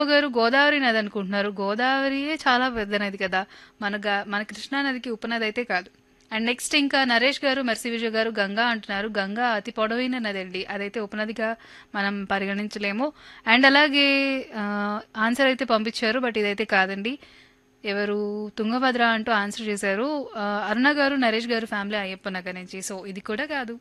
గారు గోదావరి నది అనుకుంటున్నారు గోదావరియే చాలా పెద్ద నది కదా మన గా- మన కృష్ణా నదికి ఉపనది అయితే కాదు అండ్ నెక్స్ట్ ఇంకా నరేష్ గారు మెర్సి విజయ్ గారు గంగా అంటున్నారు గంగా అతి పొడవైన నది అండి అదైతే ఉపనదిగా మనం పరిగణించలేము అండ్ అలాగే ఆన్సర్ అయితే పంపించారు బట్ ఇదైతే కాదండి ఎవరు తుంగభద్ర అంటూ ఆన్సర్ చేశారు ఆ, అరుణ గారు నరేష్ గారు ఫ్యామిలీ అయ్యప్ప నగర్ నుంచి సో ఇది కూడా కాదు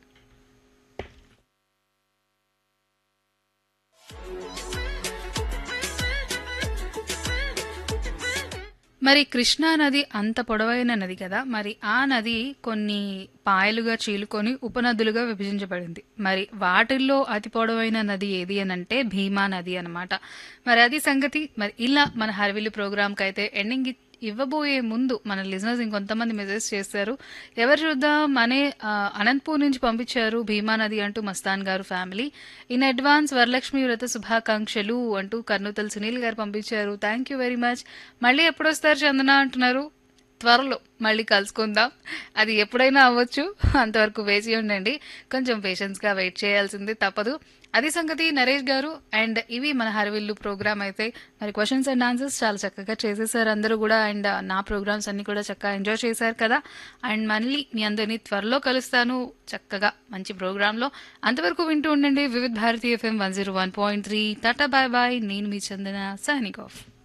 మరి కృష్ణా నది అంత పొడవైన నది కదా మరి ఆ నది కొన్ని పాయలుగా చీలుకొని ఉపనదులుగా విభజించబడింది మరి వాటిల్లో అతి పొడవైన నది ఏది అని అంటే భీమా నది అన్నమాట మరి అది సంగతి మరి ఇలా మన హర్విల్లు ప్రోగ్రామ్కి అయితే ఎండింగ్ ఇవ్వబోయే ముందు మన లిజనర్స్ ఇంకొంతమంది మెసేజ్ చేస్తారు ఎవరు చూద్దాం మనే ఆ, అనంతపూర్ నుంచి పంపించారు భీమా నది అంటూ మస్తాన్ గారు ఫ్యామిలీ ఇన్ అడ్వాన్స్ వరలక్ష్మి వ్రత శుభాకాంక్షలు అంటూ కర్నూతల్ సునీల్ గారు పంపించారు థ్యాంక్ యూ వెరీ మచ్ మళ్ళీ ఎప్పుడు వస్తారు చందన అంటున్నారు త్వరలో మళ్ళీ కలుసుకుందాం అది ఎప్పుడైనా అవ్వచ్చు అంతవరకు వేచి ఉండండి కొంచెం పేషెన్స్గా వెయిట్ చేయాల్సింది తప్పదు అది సంగతి నరేష్ గారు అండ్ ఇవి మన హరివిల్లు ప్రోగ్రామ్ అయితే మరి క్వశ్చన్స్ అండ్ ఆన్సర్స్ చాలా చక్కగా చేసేసారు అందరూ కూడా అండ్ నా ప్రోగ్రామ్స్ అన్ని కూడా చక్కగా ఎంజాయ్ చేశారు కదా అండ్ మళ్ళీ మీ అందరినీ త్వరలో కలుస్తాను చక్కగా మంచి ప్రోగ్రాంలో అంతవరకు వింటూ ఉండండి Vividh Bharati FM one zero one point three tata bye bye నేను మీ చందన సైనిక్ ఆఫ్